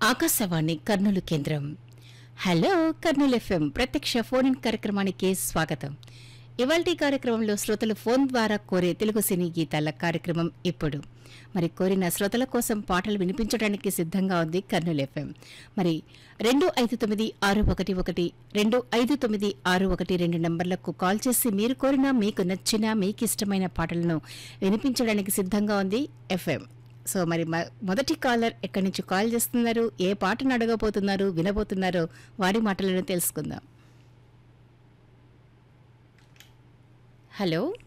ఆకాశవాణి కర్నూలు కేంద్రం hello Kurnool FM ప్రత్యక్ష phone in కార్యక్రమానికి స్వాగతం ఇవాల్టి కార్యక్రమంలో శ్రోతలు ఫోన్ ద్వారా కోరే తెలుగు సినీ గీతాల కార్యక్రమం ఇప్పుడు మరి కోరిన శ్రోతల కోసం పాటలు వినిపించడానికి సిద్ధంగా ఉంది కర్నూలు ఎఫ్ఎం మరి రెండు ఐదు తొమ్మిది ఆరు ఒకటి ఒకటి రెండు ఐదు తొమ్మిది ఆరు ఒకటి రెండు నంబర్లకు కాల్ చేసి మీరు కోరిన మీకు నచ్చిన మీకు ఇష్టమైన పాటలను వినిపించడానికి సిద్ధంగా ఉంది ఎఫ్ఎం సో మరి మ- మొదటి కాలర్ ఎక్కడి నుంచి కాల్ చేస్తున్నారు ఏ పాటను అడగబోతున్నారు వినబోతున్నారో వారి మాటలను తెలుసుకుందాం హలో